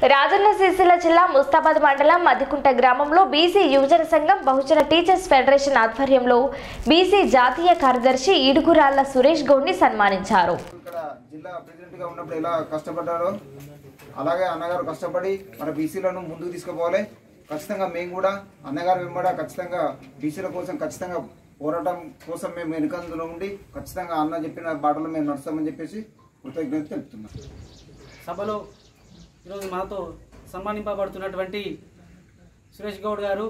రాజన్న సిరిసిల్ల జిల్లా ముస్తాబాద్ మండలం మదికుంట గ్రామంలో బీసీ యువజన సంఘం బహుజన టీచర్స్ ఫెడరేషన్ ఆధ్వర్యంలో బీసీ జాతీయ కార్యదర్శి ఈడుగురాళ్ల సురేష్ గౌడ్ని సన్మానించారు ఇక్కడ జిల్లా ప్రెసిడెంట్ గా ఉన్నప్పుడు ఎలా కష్టపడ్డారో అలాగే అన్నగారు కష్టపడి మన బీసీలను ముందుకు తీసుకుపోవాలి ఖచ్చితంగా మేము కూడా అన్నగారు వెంబడ ఖచ్చితంగా బీసీల కోసం ఖచ్చితంగా పోరాటం కోసం మేము వెనుకందులో ఉండి ఖచ్చితంగా అన్న చెప్పిన బాటలో మేము నడుస్తామని చెప్పేసి కృతజ్ఞత తెలుపుతున్నాం సభలో ఈరోజు మనతో సన్మానింపబడుతున్నటువంటి సురేష్ గౌడ్ గారు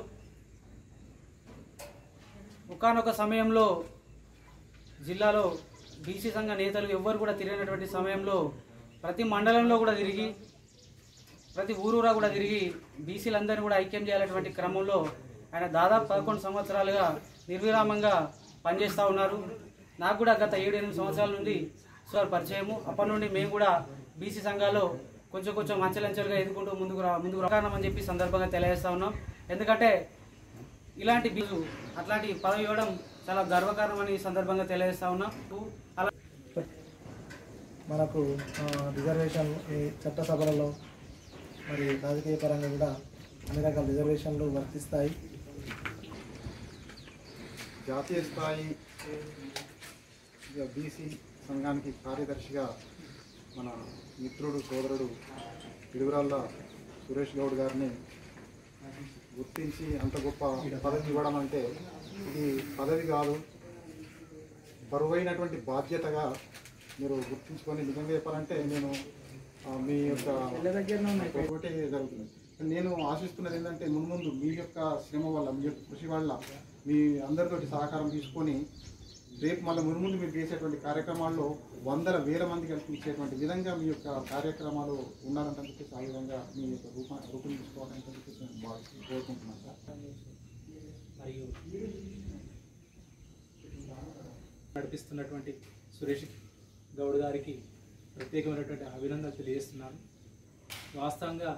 ఒకానొక సమయంలో జిల్లాలో బీసీ సంఘ నేతలు ఎవ్వరు కూడా తిరిగినటువంటి సమయంలో ప్రతి మండలంలో కూడా తిరిగి ప్రతి ఊరూరా కూడా తిరిగి బీసీలందరినీ కూడా ఐక్యం చేయాలటువంటి క్రమంలో ఆయన దాదాపు పదకొండు సంవత్సరాలుగా నిర్విరామంగా పనిచేస్తూ ఉన్నారు నాకు కూడా గత ఏడు ఎనిమిది సంవత్సరాల నుండి సార్ పరిచయము అప్పటి నుండి మేము కూడా బీసీ సంఘాల్లో కొంచెం కొంచెం అంచెలంచెలుగా ఎదుర్కొంటూ ముందుకు రా ముందుకు రాకారణం అని చెప్పి సందర్భంగా తెలియజేస్తా ఉన్నాం ఎందుకంటే ఇలాంటి బీజు అట్లాంటి పదవి ఇవ్వడం చాలా గర్వకారణం అని ఈ సందర్భంగా తెలియజేస్తా ఉన్నాం అలా మనకు ఆ, రిజర్వేషన్ ఈ చట్టసభలలో మరి రాజకీయ పరంగా కూడా అన్ని రకాల రిజర్వేషన్లు వర్తిస్తాయి జాతీయ స్థాయి బీసీ సంఘానికి కార్యదర్శిగా మన మిత్రుడు సోదరుడు పిడుగురాళ్ళ సురేష్ గౌడ్ గారిని గుర్తించి అంత గొప్ప పదవి ఇవ్వడం అంటే ఇది పదవి కాదు బరువైనటువంటి బాధ్యతగా మీరు గుర్తించుకొని నిజంగా చెప్పాలంటే నేను ఆ, మీ యొక్క ఒకటే జరుగుతుంది నేను ఆశిస్తున్నది ఏంటంటే మున్ముందు మీ యొక్క శ్రమ వల్ల మీ యొక్క కృషి వల్ల మీ అందరితోటి సహకారం తీసుకొని రేపు మళ్ళీ మున్ముందు మీరు చేసేటువంటి కార్యక్రమాల్లో వందల వేల మంది కల్పించేటువంటి విధంగా మీ యొక్క కార్యక్రమాలు ఉండాలంటే చెప్పేసి ఆ విధంగా మీ యొక్క రూప రూపొందించుకోవాలని చెప్పేసి నేను భావిస్తూ కోరుకుంటున్నాను సార్ మరియు నడిపిస్తున్నటువంటి సురేష్ గౌడ్ గారికి ప్రత్యేకమైనటువంటి అభినందనలు తెలియజేస్తున్నాను వాస్తవంగా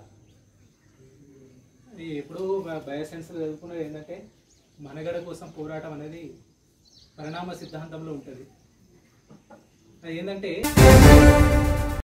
ఇది ఎప్పుడూ బయోసైన్స్ చదువుకున్నది ఏంటంటే మనగడ కోసం పోరాటం అనేది పరిణామ సిద్ధాంతంలో ఉంటుంది అది ఏంటంటే